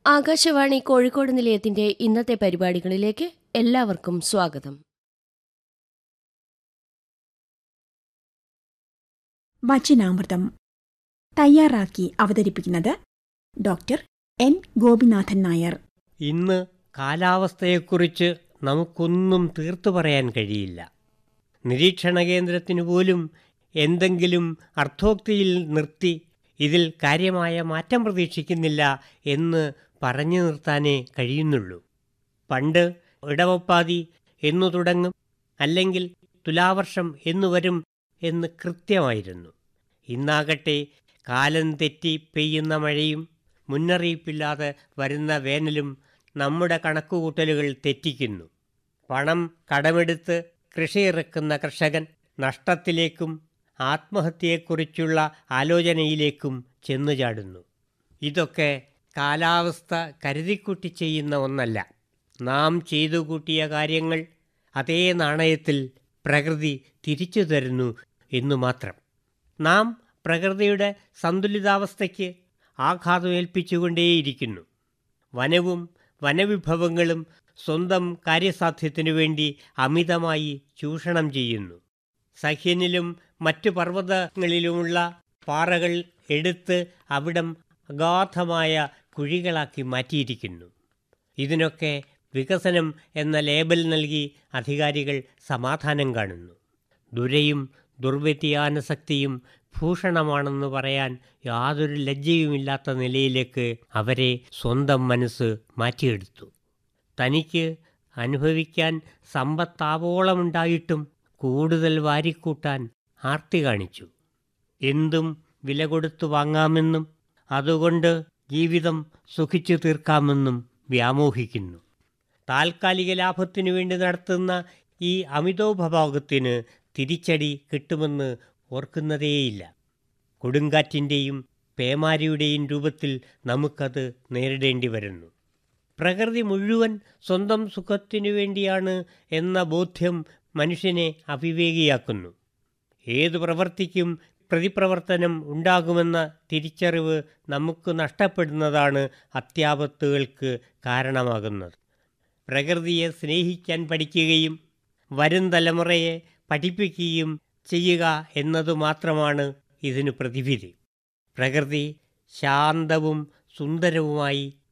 ആകാശവാണി കോഴിക്കോട് നിലയത്തിന്റെ ഇന്നത്തെ പരിപാടികളിലേക്ക് എല്ലാവർക്കും സ്വാഗതം വചനാമൃതം തയ്യാറാക്കി അവതരിപ്പിക്കുന്നത് ഡോക്ടർ എൻ ഗോപിനാഥൻ നായർ ഇന്ന് കാലാവസ്ഥയെക്കുറിച്ച് നമുക്കൊന്നും തീർത്തു പറയാൻ കഴിയില്ല നിരീക്ഷണ കേന്ദ്രത്തിനു പോലും എന്തെങ്കിലും അർത്ഥോക്തിയിൽ നിർത്തി ഇതിൽ കാര്യമായ മാറ്റം പ്രതീക്ഷിക്കുന്നില്ല എന്ന് പറഞ്ഞു നിർത്താനേ കഴിയുന്നുള്ളൂ പണ്ട് ഇടവപ്പാതി എന്നു തുടങ്ങും അല്ലെങ്കിൽ തുലാവർഷം എന്നു വരും എന്ന് കൃത്യമായിരുന്നു ഇന്നാകട്ടെ കാലം തെറ്റി പെയ്യുന്ന മഴയും മുന്നറിയിപ്പില്ലാതെ വരുന്ന വേനലും നമ്മുടെ കണക്കുകൂട്ടലുകൾ തെറ്റിക്കുന്നു പണം കടമെടുത്ത് കൃഷിയിറക്കുന്ന കർഷകൻ നഷ്ടത്തിലേക്കും ആത്മഹത്യയെക്കുറിച്ചുള്ള ആലോചനയിലേക്കും ചെന്നു ചാടുന്നു ഇതൊക്കെ കാലാവസ്ഥ കരുതിക്കൂട്ടി ചെയ്യുന്ന ഒന്നല്ല നാം ചെയ്തു കൂട്ടിയ കാര്യങ്ങൾ അതേ നാണയത്തിൽ പ്രകൃതി തിരിച്ചു തരുന്നു എന്നു മാത്രം നാം പ്രകൃതിയുടെ സന്തുലിതാവസ്ഥയ്ക്ക് ആഘാതമേൽപ്പിച്ചുകൊണ്ടേയിരിക്കുന്നു വനവും വനവിഭവങ്ങളും സ്വന്തം കാര്യസാധ്യത്തിനു വേണ്ടി അമിതമായി ചൂഷണം ചെയ്യുന്നു സഹ്യനിലും മറ്റു പർവ്വതങ്ങളിലുമുള്ള പാറകൾ എടുത്ത് അവിടം അഗാധമായ കുഴികളാക്കി മാറ്റിയിരിക്കുന്നു ഇതിനൊക്കെ വികസനം എന്ന ലേബൽ നൽകി അധികാരികൾ സമാധാനം കാണുന്നു ദുരയും ദുർവ്യതിയാനശക്തിയും ഭൂഷണമാണെന്ന് പറയാൻ യാതൊരു ലജ്ജയുമില്ലാത്ത നിലയിലേക്ക് അവരെ സ്വന്തം മനസ്സ് മാറ്റിയെടുത്തു തനിക്ക് അനുഭവിക്കാൻ സമ്പത്താവോളമുണ്ടായിട്ടും കൂടുതൽ വാരിക്കൂട്ടാൻ ആർത്തി കാണിച്ചു എന്തും വില കൊടുത്തു വാങ്ങാമെന്നും അതുകൊണ്ട് ജീവിതം സുഖിച്ചു തീർക്കാമെന്നും വ്യാമോഹിക്കുന്നു താൽക്കാലിക ലാഭത്തിനു വേണ്ടി നടത്തുന്ന ഈ അമിതോപഭോഗത്തിന് തിരിച്ചടി കിട്ടുമെന്ന് ഓർക്കുന്നതേയില്ല കൊടുങ്കാറ്റിൻ്റെയും പേമാരിയുടെയും രൂപത്തിൽ നമുക്കത് നേരിടേണ്ടി വരുന്നു പ്രകൃതി മുഴുവൻ സ്വന്തം സുഖത്തിനു വേണ്ടിയാണ് എന്ന ബോധ്യം മനുഷ്യനെ അവിവേകിയാക്കുന്നു ഏതു പ്രവർത്തിക്കും പ്രതിപ്രവർത്തനം ഉണ്ടാകുമെന്ന തിരിച്ചറിവ് നമുക്ക് നഷ്ടപ്പെടുന്നതാണ് അത്യാപത്തുകൾക്ക് കാരണമാകുന്നത് പ്രകൃതിയെ സ്നേഹിക്കാൻ പഠിക്കുകയും വരും തലമുറയെ പഠിപ്പിക്കുകയും ചെയ്യുക എന്നതു മാത്രമാണ് ഇതിനു പ്രതിവിധി പ്രകൃതി ശാന്തവും സുന്ദരവുമായി